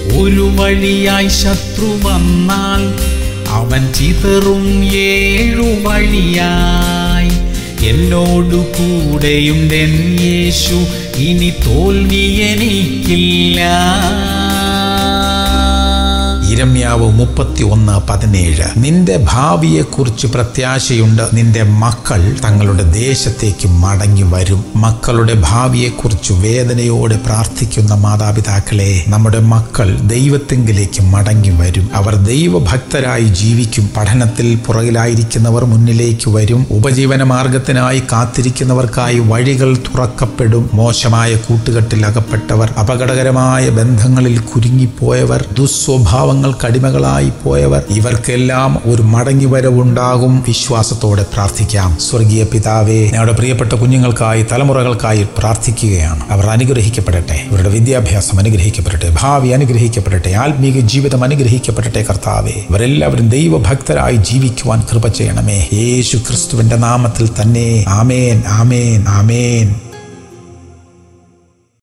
ഒരു വഴിയായി ശത്രു വന്നാൽ അവൻ ചിതറും ഏഴു വഴിയായി എന്നോടു കൂടെയുണ്ടെൻ യേശു ഇനി തോൽവി എനിക്കില്ല ഇരമ്യാവ് മുപ്പത്തി ഒന്ന് പതിനേഴ് നിന്റെ ഭാവിയെക്കുറിച്ച് പ്രത്യാശയുണ്ട് നിന്റെ മക്കൾ തങ്ങളുടെ ദേശത്തേക്ക് മടങ്ങി വരും മക്കളുടെ ഭാവിയെക്കുറിച്ച് വേദനയോടെ പ്രാർത്ഥിക്കുന്ന മാതാപിതാക്കളെ നമ്മുടെ മക്കൾ ദൈവത്തെങ്കിലേക്ക് മടങ്ങി വരും അവർ ദൈവഭക്തരായി ജീവിക്കും പഠനത്തിൽ പുറകിലായിരിക്കുന്നവർ മുന്നിലേക്ക് വരും ഉപജീവന മാർഗത്തിനായി കാത്തിരിക്കുന്നവർക്കായി വഴികൾ തുറക്കപ്പെടും മോശമായ കൂട്ടുകെട്ടിൽ അകപ്പെട്ടവർ അപകടകരമായ ബന്ധങ്ങളിൽ കുരുങ്ങിപ്പോയവർ ദുസ്വഭാവങ്ങൾ അടിമകളായി പോയവർ ഇവർക്കെല്ലാം ഒരു മടങ്ങി വരവുണ്ടാകും വിശ്വാസത്തോടെ പ്രാർത്ഥിക്കാം സ്വർഗീയ പിതാവേ ഞങ്ങളുടെ പ്രിയപ്പെട്ട കുഞ്ഞുങ്ങൾക്കായി തലമുറകൾക്കായി പ്രാർത്ഥിക്കുകയാണ് അവർ അനുഗ്രഹിക്കപ്പെടട്ടെ ഇവരുടെ വിദ്യാഭ്യാസം അനുഗ്രഹിക്കപ്പെടട്ടെ ഭാവി അനുഗ്രഹിക്കപ്പെടട്ടെ ആത്മീക ജീവിതം അനുഗ്രഹിക്കപ്പെടട്ടെ കർത്താവേ ഇവരെല്ലാവരും ദൈവഭക്തരായി ജീവിക്കുവാൻ കൃപ ചെയ്യണമേ യേശു ക്രിസ്തുവിന്റെ നാമത്തിൽ തന്നെ ആമേൻ ആമേൻ ആമേൻ